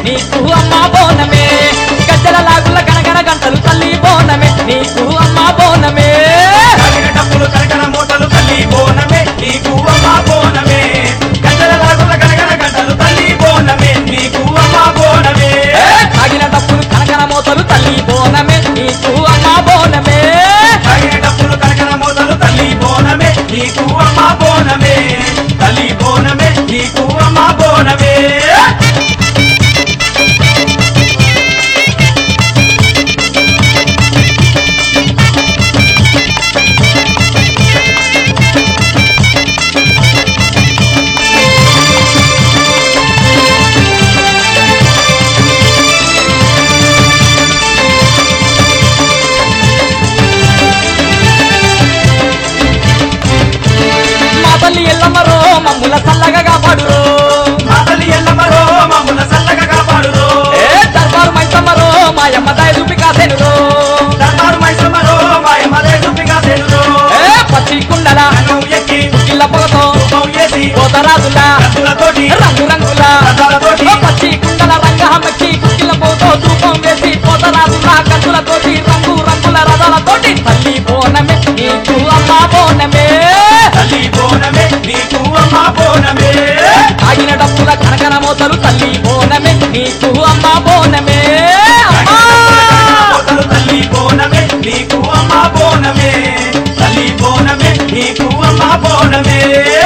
నీకు అమ్మ బోనమే గజ్జల లాగుల గనగన గంటలు తల్లి బోనమే నీకు అమ్మ బోనమే తాగిన డప్పులు కనకన మూటలు తల్లి బోనమే నీకు అమ్మ బోనమే గంటల రాగుల గనగన గంటలు తల్లి బోనమే నీకు అమ్మ బోనమే తాగిన డప్పులు కనకన మోతలు తల్లి బోనమే నీకు అమ్మ బోనమే తాగిన డప్పులు కనకన మూటలు తల్లి బోనమే నీకు అమ్మ బోనమే తల్లి బోనమే నీకు అమ్మ బోనమే మా తల్లి ఎల్లమ్మరో మమ్ముల చల్లగా కాపాడురో మా తల్లి ఎల్లమ్మరో మమ్ముల చల్లగా కాపాడురో ఏ దర్బారు మైసమ్మరో మాయమ్మ దయ చూపి కాసేనురో దర్బారు మైసమ్మరో మాయమ్మ దేశుపిగా తెలురో ఏ పచ్చి కుండల రంగం ఎక్కి కిల్ల పొగతో రూపం వేసి కోతరాజుల కత్తులతోటి రంగు రంగుల రథాలతోటి పచ్చి కుండల రంగహమ్మకి కుక్కిల పోతో ధూపం వేసి కోతరాజుల కత్తులతోటి రంగు రంగుల రథాలతోటి తల్లి బోనమే నీకు అమ్మ బోనమే తల్లి బోనమే నీకు అమ్మ బోనమే ఆగిన డప్పుల కనకన మోతలు తల్లి బోనమే నీకు అమ్మ బోనమే అమ్మా! పోతలు తల్లి బోనమే నీకు అమ్మ బోనమే తల్లి బోనమే నీకు అమ్మ బోనమే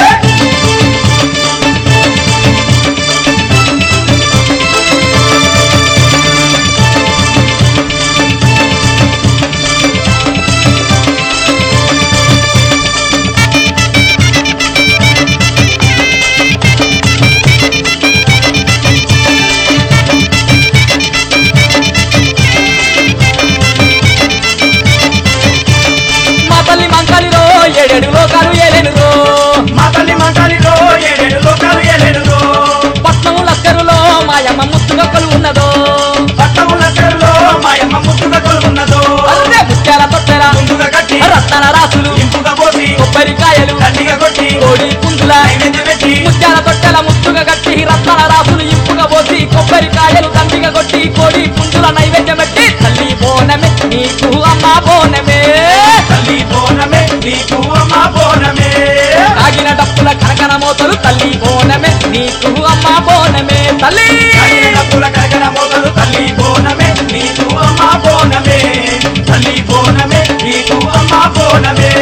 మా తల్లి మంకాలిలో ఏడేడు లోకాలు ఏలేనురో మా తల్లి మంటలిలో ఏడేడు లోకాలు ఏలేడులో పట్నం లక్కరులో మాయమ్మ ముత్తుగక్కలు ఉన్నదో పట్టముల చెరులో మాయమ్మ ముద్దుగా కొలున్నదో అర్రే ముత్యాల తొట్టెల ముందుగా కట్టి రత్న రాసులు ఇంపుగా పోసి కొబ్బరికాయలు దండిగా కొట్టి కోడి పుంజుల నైవేద్యం పెట్టి ముత్యాల తొట్టెల ముత్తుగా కట్టి రత్న రాసులు ఇంపుగా పోసి కొబ్బరికాయలు దండిగా కొట్టి కోడి పుంజుల నైవేద్యం పెట్టి తల్లి బోనమే నీకు అమ్మ బోనమే తల్లి బోనమే నీకు అమ్మ బోనమే ఆగిన డప్పుల కనకన మోతలు తల్లి బోనమే నీకు అమ్మ బోనమే తల్లి తల్లి డబ్బుల కరకర మోతలు తల్లి బోనమే నీకు అమ్మ బోనమే తల్లి బోనమే నీకు అమ్మ బోనమే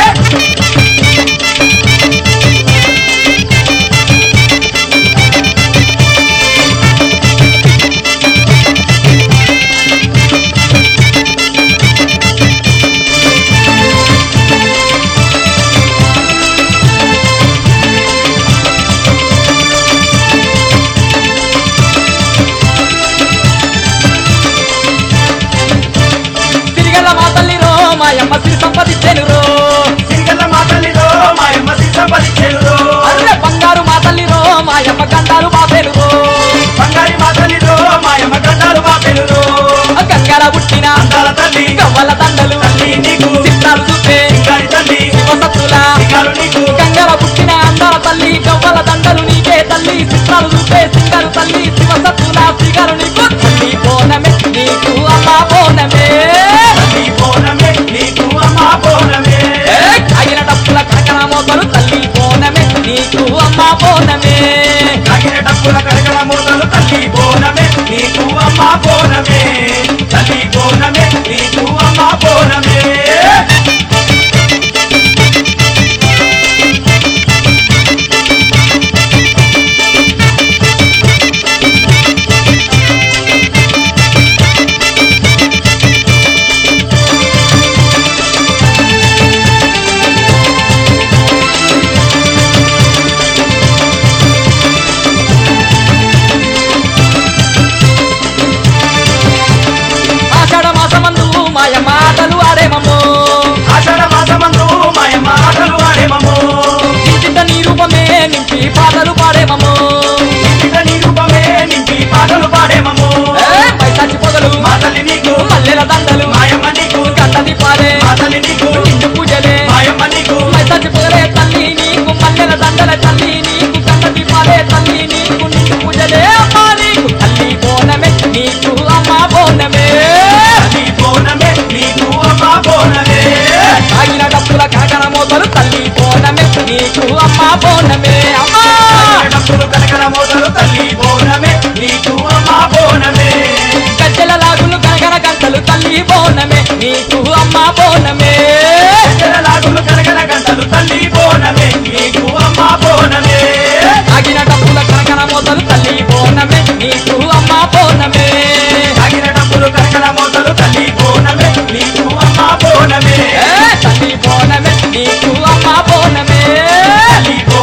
తిరిగల్ల మా తల్లిరో మాయమ్మ సిరి సంపదించెనురో సింగల్ల మా తల్లిలో మాయమ్మ సిద్ధపరిచెలురో అర్రె బంగారు మా తల్లిరో మాయమ్మ గండాలు బాపెలురో బంగారి మా తల్లిలో మాయమ్మ గడ్డాలు బాపెలురో గంగల పుట్టిన అందాల తల్లి గవ్వల దండలు తల్లి నీకు చిత్రాలు చూపే సింగారి తల్లి శివసత్తుల సింగారు నీకు గంగల పుట్టిన అందాల తల్లి గవ్వల దండలు నీకే తల్లి చిత్రాలు చూపే సింగారు తల్లి శివసత్తుల శ్రీగారు నీకు తల్లి బోనమే నీకు అమ్మ బోనమే తల్లి బోనమే నీకు అమ్మ బోనమే ఏ కాగిన డప్పుల కనకన మోతలు తల్లి బోనమే నీకు అమ్మ బోనమే కాగిన డబ్బుల కరకర మూతలు తల్లి బోనమే నీకు అమ్మ బోనమే తల్లి బోనమే నీకు అమ్మ బోనమే ఆషాఢ మాసమందు మాయమ్మ ఆటలు ఆడేమమ్మో ఆషాఢ మాసమందు మాయమ్మ ఆటలు ఆడేమము ఇంటింట నీ రూపమే నింపి పాటలు పాడేమమ్మో ఇంటిట నీ రూపమే నింపి పాటలు పాడేమము ఏ పైసాచి పొగలు మా తల్లి నీకు మల్లెల దండలు మాయమ్మ నీకు గంటది పాడే మా తల్లి నీకు నిండు పూజలే మాయమ్మ నీకు పైసాచి పొగలే తల్లి నీకు మల్లెల దండల తల్లి నీకు గంటది పాడే తల్లి నీకు నిండు పూజలే అమ్మా నీకు తల్లి బో బోనమే నీకు అమ్మ బోనమే లాగులు కనకన గంటలు తల్లి బోనమే నీకు అమ్మ బోనమే ఆగిన డబ్బుల కనకన మొదలు తల్లి బోనమే నీకు అమ్మ బోనమే తగిన డబ్బులు కనకన మోతలు తల్లి బోనమే నీకు అమ్మ బోనమే ఏ తల్లి బోనమే నీకు అమ్మ బోనమే తల్లి బోనమే